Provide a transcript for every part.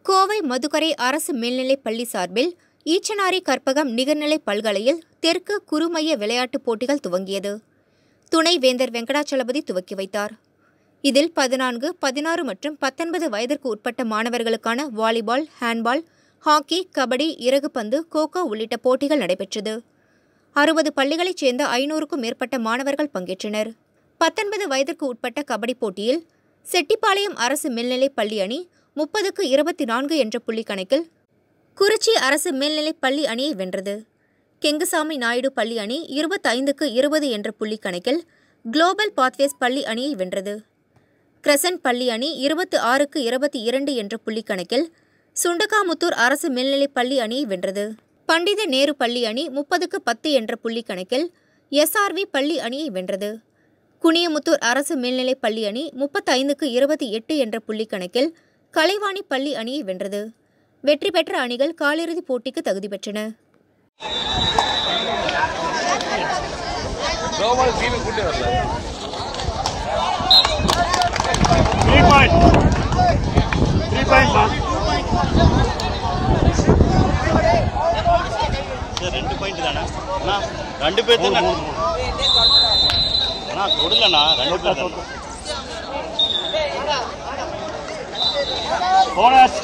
கோவை மதுக்கரை அரசு மேல்நிலைப் பள்ளி சார்பில் ஈச்சனாரி கற்பகம் நிகர்நிலை பல்கலையில் தெற்கு குறுமைய விளையாட்டுப் போட்டிகள் துவங்கியது துணைவேந்தர் வெங்கடாச்சலபதி துவக்கி வைத்தார் இதில் பதினான்கு பதினாறு மற்றும் பத்தொன்பது வயதிற்கு உட்பட்ட மாணவர்களுக்கான வாலிபால் ஹேண்ட்பால் ஹாக்கி கபடி இறகுப்பந்து கோகோ உள்ளிட்ட போட்டிகள் நடைபெற்றது அறுபது பள்ளிகளைச் சேர்ந்த ஐநூறுக்கும் மேற்பட்ட மாணவர்கள் பங்கேற்றனர் பத்தொன்பது வயதிற்கு உட்பட்ட கபடி போட்டியில் செட்டிப்பாளையம் அரசு மேல்நிலைப் பள்ளி அணி முப்பதுக்கு இருபத்தி நான்கு என்ற புள்ளி கணக்கில் குறிச்சி அரசு மேல்நிலைப் பள்ளி அணியை வென்றது கெங்குசாமி நாயுடு பள்ளி அணி இருபத்தைந்துக்கு இருபது என்ற புள்ளி கணக்கில் குளோபல் பாத்வேஸ் பள்ளி அணியை வென்றது கிரசன்ட் பள்ளி அணி இருபத்து ஆறுக்கு இருபத்தி இரண்டு என்ற புள்ளி கணக்கில் சுண்டகாமுத்தூர் அரசு மேல்நிலைப் பள்ளி அணியை வென்றது பண்டித நேரு பள்ளி அணி முப்பதுக்கு பத்து என்ற புள்ளி கணக்கில் எஸ்ஆர்வி பள்ளி அணியை வென்றது குனியமுத்தூர் அரசு மேல்நிலைப் பள்ளி அணி முப்பத்தைந்துக்கு இருபத்தி எட்டு என்ற புள்ளி கணக்கில் கலைவாணி பள்ளி அணியை வென்றது வெற்றி பெற்ற அணிகள் காலிறுதிப் போட்டிக்கு தகுதி பெற்றன கோபால் டீமை கூட்டி வரல த்ரீ பாயிண்ட் த்ரீ பாயிண்ட் பா சார் ரெண்டு பாயிண்ட் தானே அண்ணா ரெண்டு பேர் தானே அண்ணா கொடுலண்ணா ரெண்டு பேர் தானே போனஸ்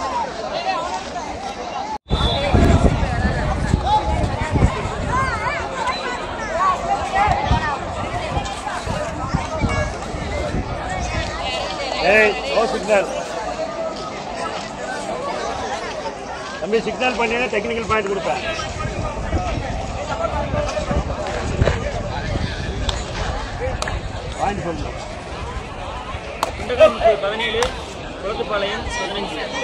ஏய் நோ சிக்னல் தம்பி சிக்னல் பண்ணினா டெக்னிக்கல் பாயிண்ட் கொடுப்பேன் பாயிண்ட் சொல்லு குண்டகம் பதினேழு குளத்துப்பாளையம் பதினஞ்சு